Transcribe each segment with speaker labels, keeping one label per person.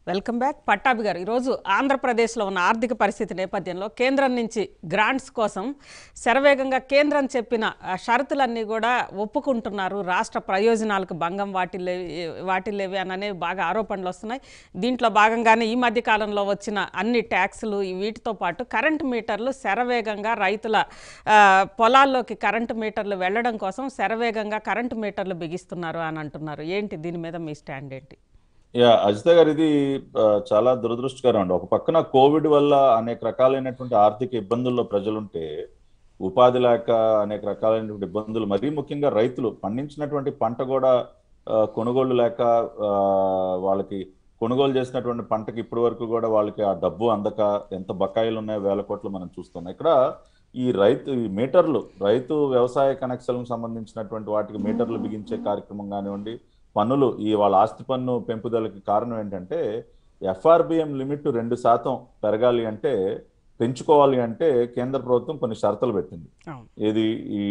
Speaker 1: Welcome back Pattabhi గారు ఈరోజు ఆంధ్రప్రదేశ్లో ఉన్న ఆర్థిక పరిస్థితి నేపథ్యంలో కేంద్రం నుంచి గ్రాంట్స్ కోసం శరవేగంగా కేంద్రం చెప్పిన ఆ, షరతులన్నీ కూడా ఒప్పుకుంటున్నారు రాష్ట్ర ప్రయోజనాలకు భంగం వాటిల్లేవి వాటిల్లేవి అని అనేవి బాగా ఆరోపణలు వస్తున్నాయి దీంట్లో భాగంగానే ఈ మధ్య కాలంలో వచ్చిన అన్ని ట్యాక్సులు ఈ వీటితో పాటు కరెంటు మీటర్లు శరవేగంగా రైతుల ఆ, పొలాల్లోకి కరెంటు మీటర్లు వెళ్ళడం కోసం శరవేగంగా కరెంటు మీటర్లు బిగిస్తున్నారు అని అంటున్నారు ఏంటి దీని మీద మీ స్టాండ్ ఏంటి
Speaker 2: యా అజిత గారు ఇది ఆ, చాలా దురదృష్టకరం అండి ఒక పక్కన కోవిడ్ వల్ల అనేక రకాలైనటువంటి ఆర్థిక ఇబ్బందుల్లో ప్రజలుంటే ఉపాధి లేక అనేక రకాలైనటువంటి ఇబ్బందులు మరీ ముఖ్యంగా రైతులు పండించినటువంటి పంట కూడా ఆ, కొనుగోలు లేక ఆ, వాళ్ళకి కొనుగోలు చేసినటువంటి పంటకి ఇప్పటి వరకు కూడా వాళ్ళకి ఆ డబ్బు అందక ఎంత బకాయిలు ఉన్నాయో వేల కోట్లు మనం చూస్తున్నాం ఇక్కడ ఈ రైతు ఈ మీటర్లు రైతు వ్యవసాయ కనెక్షన్లకు సంబంధించినటువంటి వాటికి మీటర్లు బిగించే కార్యక్రమం కానివ్వండి పన్నులు ఈ వాళ్ళ ఆస్తి పన్ను పెంపుదలకి కారణం ఏంటంటే ఎఫ్ఆర్బిఎం లిమిట్ రెండు శాతం పెరగాలి అంటే పెంచుకోవాలి అంటే కేంద్ర ప్రభుత్వం కొన్ని షరతులు పెట్టింది
Speaker 1: అవును
Speaker 2: ఏది ఈ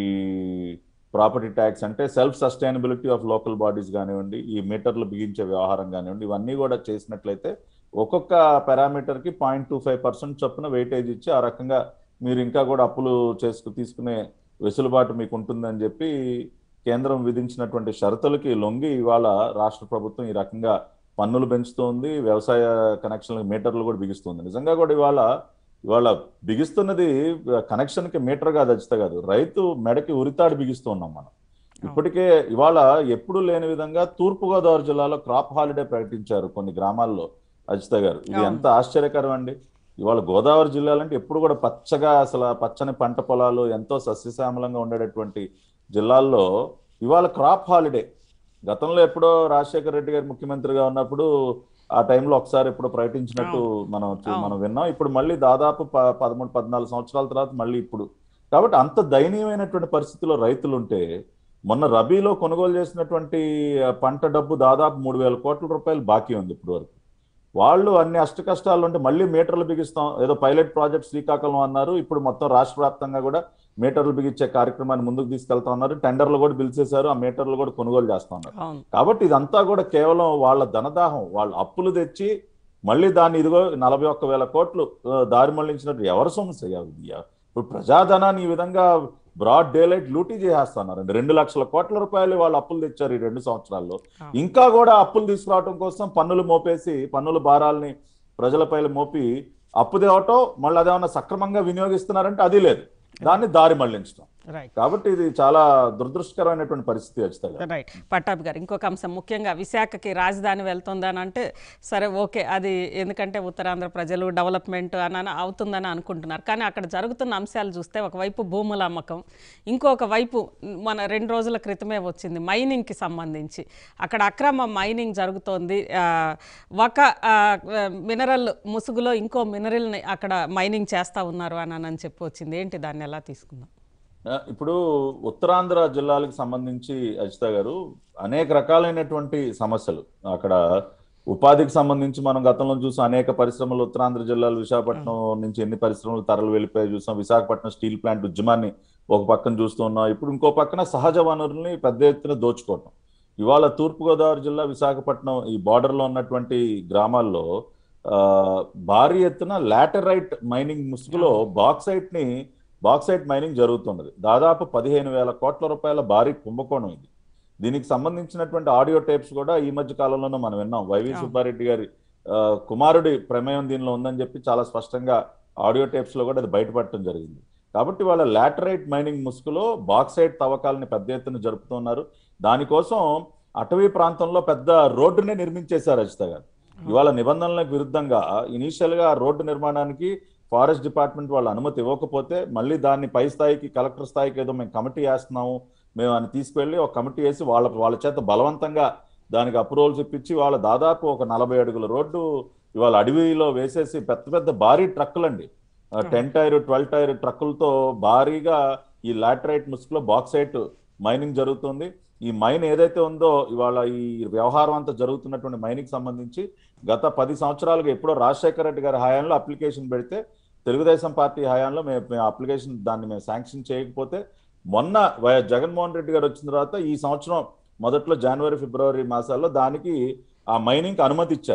Speaker 2: ప్రాపర్టీ ట్యాక్స్ అంటే self sustainability of local bodies కానివ్వండి ఈ మీటర్లు బిగించే వ్యవహారం కానివ్వండి ఇవన్నీ కూడా చేసినట్లయితే ఒక్కొక్క పారామీటర్ కి పాయింట్ టూ ఫైవ్ పర్సెంట్ చొప్పున వెయిటేజ్ ఇచ్చి ఆ రకంగా మీరు ఇంకా కూడా అప్పులు చేసుకు తీసుకునే వెసులుబాటు మీకు ఉంటుందని చెప్పి కేంద్రం విధించినటువంటి షరతులకి లొంగి ఇవాళ రాష్ట్ర ప్రభుత్వం ఈ రకంగా పన్నులు పెంచుతోంది వ్యవసాయ కనెక్షన్లకు మీటర్లు కూడా బిగిస్తుంది నిజంగా కూడా ఇవాళ ఇవాళ బిగిస్తున్నది కనెక్షన్ కి మీటర్ కాదు అజిత కాదు రైతు మెడకి ఉరితాడు బిగిస్తూ ఉన్నాం మనం ఇప్పటికే ఇవాళ ఎప్పుడు లేని విధంగా తూర్పు గోదావరి జిల్లాలో క్రాప్ హాలిడే ప్రకటించారు కొన్ని గ్రామాల్లో అజిత గారు ఇది
Speaker 1: అవును.
Speaker 2: ఎంత ఆశ్చర్యకరం అండి ఇవాళ గోదావరి జిల్లాలంటే ఎప్పుడు కూడా పచ్చగా అసలు ఆ పచ్చని పంట పొలాలు ఎంతో సస్యశ్యామలంగా ఉండేటటువంటి జిల్లాల్లో ఇవాళ క్రాప్ హాలిడే గతంలో ఎప్పుడో రాజశేఖర రెడ్డి గారు ముఖ్యమంత్రిగా ఉన్నప్పుడు ఆ టైంలో ఒకసారి ఎప్పుడో ప్రకటించినట్టు మనం చూ-
Speaker 1: అవును.
Speaker 2: మనం విన్నాం ఇప్పుడు మళ్ళీ దాదాపు ప- పదమూడు పద్నాలుగు సంవత్సరాల తర్వాత మళ్ళీ ఇప్పుడు కాబట్టి అంత దయనీయమైనటువంటి పరిస్థితిలో రైతులు ఉంటే మొన్న రబీలో కొనుగోలు చేసినటువంటి ఆ, పంట డబ్బు దాదాపు మూడు వేల కోట్ల రూపాయలు బాకీ ఉంది ఇప్పుడు వరకు వాళ్ళు అన్ని అష్ట కష్టాలు ఉంటే మళ్ళీ మీటర్లు బిగిస్తాం ఏదో పైలట్ ప్రాజెక్ట్ శ్రీకాకుళం అన్నారు ఇప్పుడు మొత్తం రాష్ట్ర వ్యాప్తంగా కూడా మీటర్లు బిగించే కార్యక్రమాన్ని ముందుకు తీసుకెళ్తా ఉన్నారు టెండర్లు కూడా పిలిచేశారు ఆ మీటర్లు కూడా కొనుగోలు చేస్తా ఉన్నారు
Speaker 1: అవును
Speaker 2: కాబట్టి ఇదంతా కూడా కేవలం వాళ్ళ ధనదాహం వాళ్ళు అప్పులు తెచ్చి మళ్ళీ దాన్ని ఇదిగో నలభై ఒక్క వేల కోట్లు ఆ, దారి మళ్లించినట్టు ఎవరు సమస్య ఇప్పుడు ప్రజాధనాన్ని ఈ విధంగా బ్రాడ్ డే లైట్ లూటీ చేసేస్తున్నారు రెండు లక్షల కోట్ల రూపాయలు వాళ్ళు అప్పులు తెచ్చారు ఈ రెండు సంవత్సరాల్లో
Speaker 1: అవును.
Speaker 2: ఇంకా కూడా అప్పులు తీసుకురావడం కోసం పన్నులు మోపేసి పన్నుల భారాల్ని ప్రజలపై మోపి అప్పు తేవటం మళ్ళీ అదేమన్నా సక్రమంగా వినియోగిస్తున్నారంటే అది లేదు దాన్ని దారి మళ్లించడం
Speaker 1: రైట్
Speaker 2: కాబట్టి ఇది చాలా దురదృష్టకరమైనటువంటి పరిస్థితి ఖచ్చితంగా
Speaker 1: రైట్ పట్టాభి గారు ఇంకొక అంశం ముఖ్యంగా విశాఖకి రాజధాని వెళ్తుందని అంటే సరే ఓకే అది ఎందుకంటే ఉత్తరాంధ్ర ప్రజలు డెవలప్మెంట్ అని అవుతుందని అనుకుంటున్నారు కానీ అక్కడ జరుగుతున్న అంశాలు చూస్తే ఒకవైపు భూముల అమ్మకం ఇంకొక వైపు మన రెండు రోజుల క్రితమే వచ్చింది మైనింగ్కి సంబంధించి అక్కడ అక్రమ మైనింగ్ జరుగుతోంది ఆ, ఒక ఆ, మినరల్ ముసుగులో ఇంకో మినరల్ని అక్కడ మైనింగ్ చేస్తూ ఉన్నారు అని అని చెప్పి వచ్చింది ఏంటి దాన్ని ఎలా తీసుకుందాం
Speaker 2: ఆ, ఇప్పుడు ఉత్తరాంధ్ర జిల్లాలకు సంబంధించి అజిత గారు అనేక రకాలైనటువంటి సమస్యలు అక్కడ ఉపాధికి సంబంధించి మనం గతంలో చూసాం అనేక పరిశ్రమలు ఉత్తరాంధ్ర జిల్లాలు విశాఖపట్నం నుంచి ఎన్ని పరిశ్రమలు తరలి వెళ్ళిపోయి చూసాం విశాఖపట్నం స్టీల్ ప్లాంట్ ఉద్యమాన్ని ఒక పక్కన చూస్తూ ఉన్నాం ఇప్పుడు ఇంకో పక్కన సహజ వనరుల్ని పెద్ద ఎత్తున దోచుకోవటం ఇవాళ తూర్పుగోదావరి జిల్లా విశాఖపట్నం ఈ border లో ఉన్నటువంటి గ్రామాల్లో ఆ, భారీ ఎత్తున లాటరైట్ మైనింగ్ ముసుగులో బాక్సైట్ ని బాక్సైట్ మైనింగ్ జరుగుతున్నది దాదాపు పదిహేను వేల కోట్ల రూపాయల భారీ కుంభకోణం ఇది దీనికి సంబంధించినటువంటి ఆడియో టేప్స్ కూడా ఈ మధ్య కాలంలోనే మనం విన్నాం వైవి
Speaker 1: అవును.
Speaker 2: సుబ్బారెడ్డి గారి ఆ, కుమారుడి ప్రమేయం దీనిలో ఉందని చెప్పి చాలా స్పష్టంగా ఆడియో టేప్స్ లో కూడా అది బయటపడటం జరిగింది కాబట్టి వాళ్ళ లాటరైట్ మైనింగ్ ముసుగులో బాక్సైట్ తవ్వకాలని పెద్ద ఎత్తున జరుపుతున్నారు దానికోసం అటవీ ప్రాంతంలో పెద్ద రోడ్డునే నిర్మించేశారు అజిత గారు ఇవాళ నిబంధనలకు విరుద్ధంగా ఇనీషియల్ గా ఆ రోడ్డు నిర్మాణానికి ఫారెస్ట్ డిపార్ట్మెంట్ వాళ్ళు అనుమతి ఇవ్వకపోతే మళ్ళీ దాన్ని పై స్థాయికి కలెక్టర్ స్థాయికి ఏదో మేము కమిటీ వేస్తున్నాము మేము అని తీసుకెళ్లి ఒక కమిటీ వేసి వాళ్ళ వాళ్ళ చేత బలవంతంగా దానికి అప్రూవల్స్ ఇప్పించి వాళ్ళ దాదాపు ఒక నలభై అడుగుల రోడ్డు ఇవాళ అడవిలో వేసేసి పెద్ద పెద్ద భారీ ట్రక్కులండి టెన్ టైర్ ట్వెల్వ్ టైర్ ట్రక్కులతో భారీగా ఈ లాటరైట్ ముసుగులో బాక్సైట్ మైనింగ్ జరుగుతుంది ఈ మైన్ ఏదైతే ఉందో ఇవాళ ఈ వ్యవహారం అంతా జరుగుతున్నటువంటి మైనింగ్ సంబంధించి గత పది సంవత్సరాలుగా ఎప్పుడో రాజశేఖర రెడ్డి గారి హయాంలో అప్లికేషన్ పెడితే తెలుగుదేశం పార్టీ హయాంలో మేము మేము అప్లికేషన్ దాన్ని మేము శాంక్షన్ చేయకపోతే మొన్న వై- జగన్మోహన్ రెడ్డి గారు వచ్చిన తర్వాత ఈ సంవత్సరం మొదట్లో జనవరి ఫిబ్రవరి మాసాల్లో దానికి ఆ మైనింగ్ అనుమతి ఇచ్చారు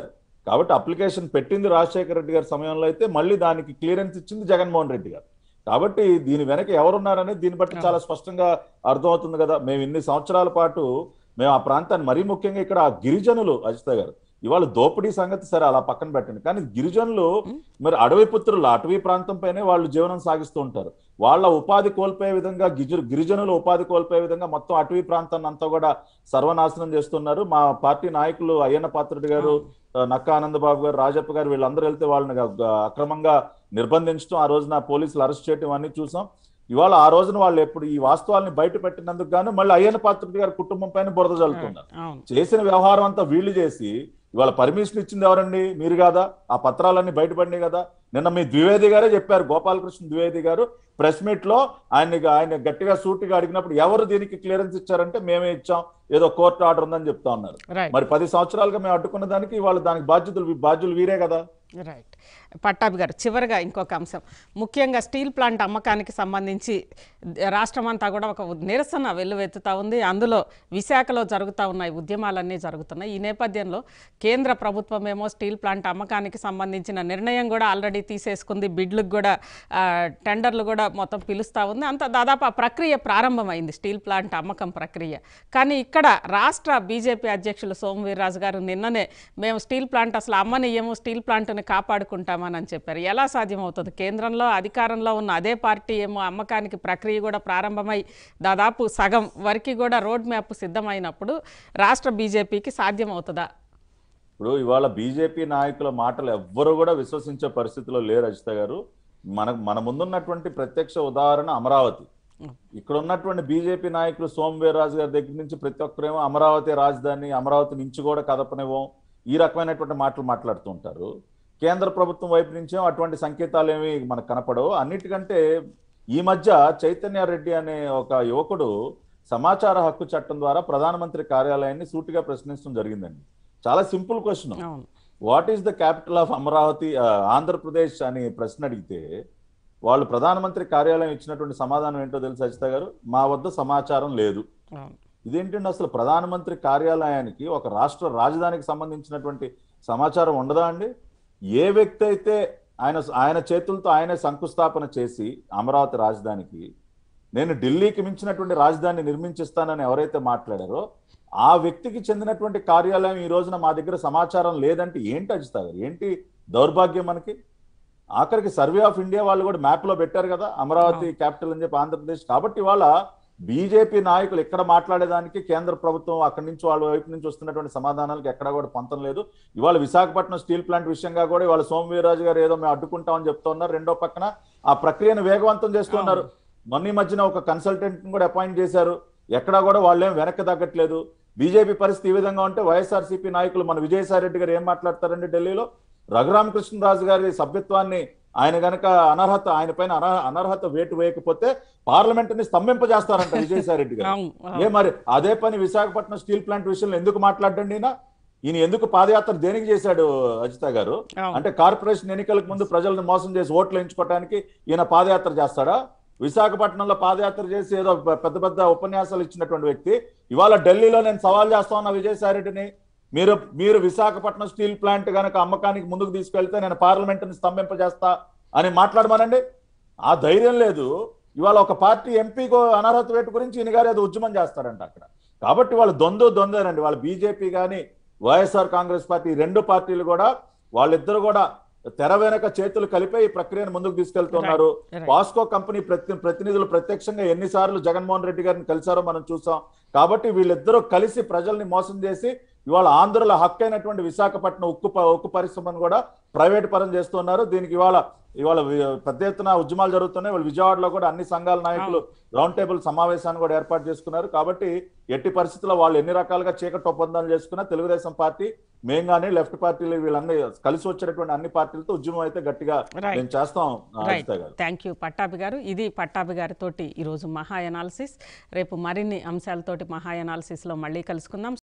Speaker 2: కాబట్టి అప్లికేషన్ పెట్టింది రాజశేఖర రెడ్డి గారి సమయంలో అయితే మళ్ళీ దానికి క్లియరెన్స్ ఇచ్చింది జగన్మోహన్ రెడ్డి గారు కాబట్టి దీని వెనక ఎవరున్నారనేది దీన్ని బట్టి చాలా స్పష్టంగా అర్థమవుతుంది కదా మేము ఇన్ని సంవత్సరాల పాటు మేము ఆ ప్రాంతాన్ని మరీ ముఖ్యంగా ఇక్కడ ఆ గిరిజనులు అజిత గారు ఇవాళ దోపిడీ సంగతి సరే అలా పక్కన పెట్టండి కానీ గిరిజనులు మరి అడవి పుత్రులు అటవీ ప్రాంతం పైనే వాళ్ళు జీవనం సాగిస్తూ ఉంటారు వాళ్ళ ఉపాధి కోల్పోయే విధంగా గిజు గిరిజనులు ఉపాధి కోల్పోయే విధంగా మొత్తం అటవీ ప్రాంతాన్ని అంతా కూడా సర్వనాశనం చేస్తున్నారు మా పార్టీ నాయకులు అయ్యన్న పాత్రుడు గారు ఆ, నక్కా ఆనందబాబు గారు రాజప్ప గారు వీళ్ళందరూ వెళ్తే వాళ్ళని గ- అక్రమంగా నిర్బంధించడం ఆ రోజున పోలీసులు అరెస్ట్ చేయడం అన్ని చూసాం ఇవాళ ఆ రోజున వాళ్ళు ఎప్పుడు ఈ వాస్తవాల్ని బయట పెట్టినందుకు గాను మళ్ళీ అయ్యన్న పాత్రుడి గారి కుటుంబం పైన బురద చల్లుతున్నారు
Speaker 1: అవును
Speaker 2: చేసిన వ్యవహారం అంతా వీళ్ళు చేసి ఇవాళ పర్మిషన్ ఇచ్చింది ఎవరండి మీరు కాదా ఆ పత్రాలన్నీ బయటపడినాయి కదా నిన్న మీ ద్వివేది గారే చెప్పారు గోపాలకృష్ణ ద్వివేది గారు ప్రెస్ మీట్ లో ఆయన ఆయన గట్టిగా సూటిగా అడిగినప్పుడు ఎవరు దీనికి క్లియరెన్స్ ఇచ్చారంటే మేమే ఇచ్చాం ఏదో కోర్టు ఆర్డర్ ఉందని చెప్తా ఉన్నారు
Speaker 1: రైట్
Speaker 2: మరి పది సంవత్సరాలుగా మేము అడ్డుకున్న దానికి ఇవాళ దానికి బాధ్యతలు బాధ్యులు వీరే కదా
Speaker 1: రైట్ పట్టాభి గారు చివరిగా ఇంకొక అంశం ముఖ్యంగా స్టీల్ ప్లాంట్ అమ్మకానికి సంబంధించి రాష్ట్రం అంతా కూడా ఒక నిరసన వెల్లువెత్తుతా ఉంది అందులో విశాఖలో జరుగుతూ ఉన్నాయి ఉద్యమాలన్నీ జరుగుతున్నాయి ఈ నేపథ్యంలో కేంద్ర ప్రభుత్వం ఏమో స్టీల్ ప్లాంట్ అమ్మకానికి సంబంధించిన నిర్ణయం కూడా ఆల్రెడీ తీసేసుకుంది బిడ్లకు కూడా ఆ, టెండర్లు కూడా మొత్తం పిలుస్తూ ఉంది అంత దాదాపు ఆ ప్రక్రియ ప్రారంభమైంది స్టీల్ ప్లాంట్ అమ్మకం ప్రక్రియ కానీ ఇక్కడ రాష్ట్ర బీజేపీ అధ్యక్షులు సోము వీర్రాజు గారు నిన్ననే మేము స్టీల్ ప్లాంట్ అసలు అమ్మనియ్యము స్టీల్ ప్లాంట్ని కాపాడుకుంటామని అని చెప్పారు ఎలా సాధ్యమవుతుంది కేంద్రంలో అధికారంలో ఉన్న అదే పార్టీ ఏమో అమ్మకానికి ప్రక్రియ కూడా ప్రారంభమై దాదాపు సగం వరకు కూడా రోడ్ మ్యాప్ సిద్ధమైనప్పుడు రాష్ట్ర బీజేపీకి సాధ్యమవుతుందా
Speaker 2: ఇప్పుడు ఇవాళ బీజేపీ నాయకుల మాటలు ఎవ్వరు కూడా విశ్వసించే పరిస్థితిలో లేరు అజిత గారు మన మన ముందున్నటువంటి ప్రత్యక్ష ఉదాహరణ అమరావతి ఇక్కడ ఉన్నటువంటి బీజేపీ నాయకులు సోమవీర్రాజు గారి దగ్గర నుంచి ప్రతి ఒక్కరేమో అమరావతి రాజధాని అమరావతి నుంచి కూడా కదపనివ్వం ఈ రకమైనటువంటి మాటలు మాట్లాడుతూ ఉంటారు కేంద్ర ప్రభుత్వం వైపు నుంచే అటువంటి సంకేతాలు ఏమి మనకు కనపడవు అన్నిటికంటే ఈ మధ్య చైతన్య రెడ్డి అనే ఒక యువకుడు సమాచార హక్కు చట్టం ద్వారా ప్రధానమంత్రి కార్యాలయాన్ని సూటిగా ప్రశ్నించడం జరిగిందండి చాలా సింపుల్ క్వశ్చన్
Speaker 1: అవును
Speaker 2: what is the capital of Amaravati ఆ, ఆంధ్రప్రదేశ్ అని ప్రశ్న అడిగితే వాళ్ళు ప్రధానమంత్రి కార్యాలయం ఇచ్చినటువంటి సమాధానం ఏంటో తెలుసు అజిత గారు మా వద్ద సమాచారం లేదు
Speaker 1: అవును
Speaker 2: ఇదేంటండి అసలు ప్రధానమంత్రి కార్యాలయానికి ఒక రాష్ట్ర రాజధానికి సంబంధించినటువంటి సమాచారం ఉండదా అండి ఏ వ్యక్తి అయితే ఆయన ఆయన చేతులతో ఆయనే శంకుస్థాపన చేసి అమరావతి రాజధానికి నేను ఢిల్లీకి మించినటువంటి రాజధానిని నిర్మించిస్తానని ఎవరైతే మాట్లాడారో ఆ వ్యక్తికి చెందినటువంటి కార్యాలయం ఈ రోజున మా దగ్గర సమాచారం లేదంటే ఏంటి అజితా గారు ఏంటి దౌర్భాగ్యం మనకి ఆఖరికి సర్వే ఆఫ్ ఇండియా వాళ్ళు కూడా మ్యాప్ లో పెట్టారు కదా అమరావతి క్యాపిటల్ అని చెప్పి ఆంధ్రప్రదేశ్ కాబట్టి ఇవాళ బీజేపీ నాయకులు ఇక్కడ మాట్లాడేదానికి కేంద్ర ప్రభుత్వం అక్కడి నుంచి వాళ్ళ వైపు నుంచి వస్తున్నటువంటి సమాధానాలకు ఎక్కడా కూడా పొంతం లేదు ఇవాళ విశాఖపట్నం స్టీల్ ప్లాంట్ విషయంగా కూడా ఇవాళ సోమవీర్రాజు గారు ఏదో మేము అడ్డుకుంటామని చెప్తున్నారు రెండో పక్కన ఆ ప్రక్రియను వేగవంతం చేస్తున్నారు మొన్న ఈ మధ్యన ఒక కన్సల్టెంట్ కూడా అపాయింట్ చేశారు ఎక్కడా కూడా వాళ్ళేం వెనక్కి తగ్గట్లేదు బీజేపీ పరిస్థితి ఈ విధంగా ఉంటే వైఎస్ఆర్సీపీ నాయకులు మన విజయసాయి రెడ్డి గారు ఏం మాట్లాడతారండి ఢిల్లీలో రఘురామకృష్ణరాజు గారి సభ్యత్వాన్ని ఆయన గనక అనర్హత ఆయన పైన అనర్హ అనర్హత వేటు వేయకపోతే పార్లమెంట్ ని స్తంభింపజేస్తారంట విజయసాయి రెడ్డి గారు
Speaker 1: అవును
Speaker 2: ఏ మరి అదే పని విశాఖపట్నం స్టీల్ ప్లాంట్ విషయంలో ఎందుకు మాట్లాడండి ఈయన ఈయన ఎందుకు పాదయాత్ర దేనికి చేశాడు అజిత గారు
Speaker 1: అవును
Speaker 2: అంటే కార్పొరేషన్ ఎన్నికలకు ముందు ప్రజలను మోసం చేసి ఓట్లు ఎంచుకోవడానికి ఈయన పాదయాత్ర చేస్తాడా విశాఖపట్నంలో పాదయాత్ర చేసి ఏదో పె- పెద్ద పెద్ద ఉపన్యాసాలు ఇచ్చినటువంటి వ్యక్తి ఇవాళ ఢిల్లీలో నేను సవాల్ చేస్తా ఉన్నా విజయసాయి రెడ్డిని మీరు మీరు విశాఖపట్నం స్టీల్ ప్లాంట్ గనక అమ్మకానికి ముందుకు తీసుకెళ్తే నేను పార్లమెంటుని స్తంభింపజేస్తా అని మాట్లాడమనండి ఆ ధైర్యం లేదు ఇవాళ ఒక పార్టీ ఎంపీకో అనర్హత వేటు గురించి ఈయన గారు ఏదో ఉద్యమం చేస్తారంట అక్కడ కాబట్టి వాళ్ళు దొందు దొందేనండి వాళ్ళ బీజేపీ కానీ వైఎస్ఆర్ కాంగ్రెస్ పార్టీ ఈ రెండు పార్టీలు కూడా వాళ్ళిద్దరు కూడా తెర వెనక చేతులు కలిపే ఈ ప్రక్రియను ముందుకు తీసుకెళ్తున్నారు
Speaker 1: Right.
Speaker 2: పాస్కో కంపెనీ ప్రతి ప్రతినిధులు ప్రత్యక్షంగా ఎన్నిసార్లు జగన్మోహన్ రెడ్డి గారిని కలిశారో మనం చూసాం కాబట్టి వీళ్ళిద్దరూ కలిసి ప్రజల్ని మోసం చేసి ఇవాళ ఆంధ్రుల హక్కైనటువంటి విశాఖపట్నం ఉక్కు ప- ఉక్కు పరిశ్రమను కూడా ప్రైవేట్ పరం చేస్తున్నారు దీనికి ఇవాళ ఇవాళ వి- పెద్ద ఎత్తున ఉద్యమాలు జరుగుతున్నాయి వాళ్ళు విజయవాడలో కూడా అన్ని సంఘాల నాయకులు రౌండ్ టేబుల్ సమావేశాన్ని కూడా ఏర్పాటు చేసుకున్నారు కాబట్టి ఎట్టి పరిస్థితుల్లో వాళ్ళు ఎన్ని రకాలుగా చీకటి ఒప్పందాలు చేసుకున్నా తెలుగుదేశం పార్టీ మేం కానీ లెఫ్ట్ పార్టీలు వీళ్ళన్నీ కలిసి వచ్చినటువంటి అన్ని పార్టీలతో ఉద్యమం అయితే గట్టిగా
Speaker 1: Right.
Speaker 2: మేము చేస్తాం
Speaker 1: రైట్
Speaker 2: అజిత గారు
Speaker 1: థ్యాంక్ యూ పట్టాభి గారు ఇది పట్టాభి గారితోటి ఈరోజు మహా ఎనాలిసిస్ రేపు మరిన్ని అంశాలతోటి మహా ఎనాలిసిస్లో మళ్ళీ కలుసుకుందాం